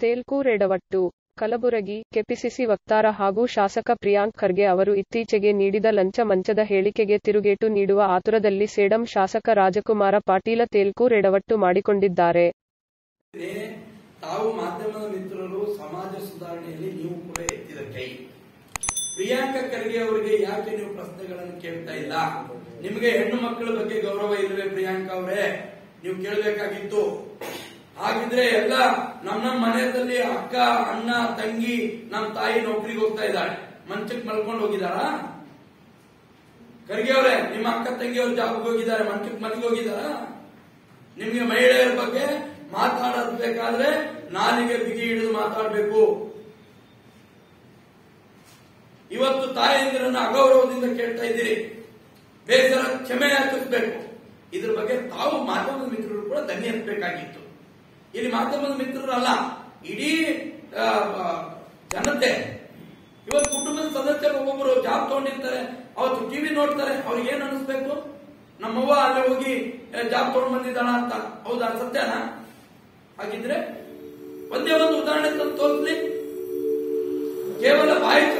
ತೇಲ್ಕೂರ್ ಎಡವಟ್ಟು ಕಲಬುರಗಿ ಕೆಪಿಸಿಸಿ ವಕ್ತಾರ ಹಾಗೂ ಶಾಸಕ ಪ್ರಿಯಾಂಕ್ ಖರ್ಗೆ ಅವರು ಇತ್ತೀಚೆಗೆ ನೀಡಿದ ಲಂಚ ಮಂಚದ ಹೇಳಿಕೆಗೆ ತಿರುಗೇಟು ನೀಡುವ ಆತುರದಲ್ಲಿ ಸೇಡಂ ಶಾಸಕ ರಾಜಕುಮಾರ ಪಾಟೀಲ ತೇಲ್ಕೂರ್ ಎಡವಟ್ಟು ಮಾಡಿಕೊಂಡಿದ್ದಾರೆ ಇದೆ. ತಾವು ಮಾಧ್ಯಮದ ಮಿತ್ರರು ಸಮಾಜ ಸುಧಾರಣೆಯಲ್ಲಿ ನೀವು ಕೂಡ ಎತ್ತಿದ ಕೈ ಪ್ರಿಯಾಂಕ ಖರ್ಗೆ ಅವರಿಗೆ ಯಾಕೆ ನೀವು ಪ್ರಶ್ನೆಗಳನ್ನು ಕೇಳ್ತಾ ಇಲ್ಲ ನಿಮಗೆ ಹೆಣ್ಣು ಮಕ್ಕಳ ಬಗ್ಗೆ ಗೌರವ ಇಲ್ಲವೇ ಪ್ರಿಯಾಂಕ ಅವರೇ ನೀವು ಕೇಳಬೇಕಾಗಿತ್ತು ಹಾಗಿದ್ರೆ ಎಲ್ಲ ನಮ್ಮ ನಮ್ಮ ಮನೆಯಲ್ಲಿ ಅಕ್ಕ ಅಣ್ಣ ತಂಗಿ ನಮ್ಮ ತಾಯಿ ನೌಕರಿಗೆ ಹೋಗ್ತಾ ಇದ್ದಾಳೆ ಮಂಚಕ್ಕೆ ಮಲ್ಕೊಂಡು ಹೋಗಿದಾರ ಖರ್ಗೆ ಅವರೇ ನಿಮ್ಮ ಅಕ್ಕ ತಂಗಿಯವರು ಜಾಬ್ಗೆ ಹೋಗಿದ್ದಾರೆ ಮಂಚಕ್ಕೆ ಮನೆಗೆ ಹೋಗಿದಾರ ನಿಮಗೆ ಮಹಿಳೆಯರ ಬಗ್ಗೆ ಮಾತಾಡಬೇಕಾದ್ರೆ ನಾಲಿಗೆ ಬಿಗಿ ಹಿಡಿದು ಮಾತಾಡಬೇಕು ಇವತ್ತು ತಾಯಂದಿರನ್ನ ಅಗೌರವದಿಂದ ಕೇಳ್ತಾ ಇದ್ದೀರಿ ಬೇಸರ ಕ್ಷಮೆ ಯಾಚಿಸಬೇಕು ಇದ್ರ ಬಗ್ಗೆ ತಾವು ಮಾಧ್ಯಮದ ಮಿತ್ರರು ಕೂಡ ಧನ್ಯ ಎತ್ತಬೇಕಾಗಿತ್ತು ಇಲ್ಲಿ ಮಾಧ್ಯಮದ ಮಿತ್ರರು ಅಲ್ಲ ಇಡೀ ಆ, ಆ, ಜನತೆ ಇವತ್ತು ಕುಟುಂಬದ ಸದಸ್ಯರು ಒಬ್ಬೊಬ್ಬರು ಜಾಬ್ ತಗೊಂಡಿರ್ತಾರೆ ಅವತ್ತು ಟಿವಿ ನೋಡ್ತಾರೆ ಅವ್ರಿಗೆ ಏನ್ ಅನಿಸ್ಬೇಕು ನಮ್ಮವ್ವ ಅಲ್ಲಿ ಹೋಗಿ ಜಾಬ್ ತಗೊಂಡ್ ಬಂದಿದ್ದಾಳ ಅಂತ ಹೌದಾ ಸತ್ಯನಾ ಹಾಗಿದ್ರೆ ಒಂದೇ ಒಂದು ಉದಾಹರಣೆ ತಂದು ತೋರಿಸ್ಲಿ ಕೇವಲ ಬಾಯಿ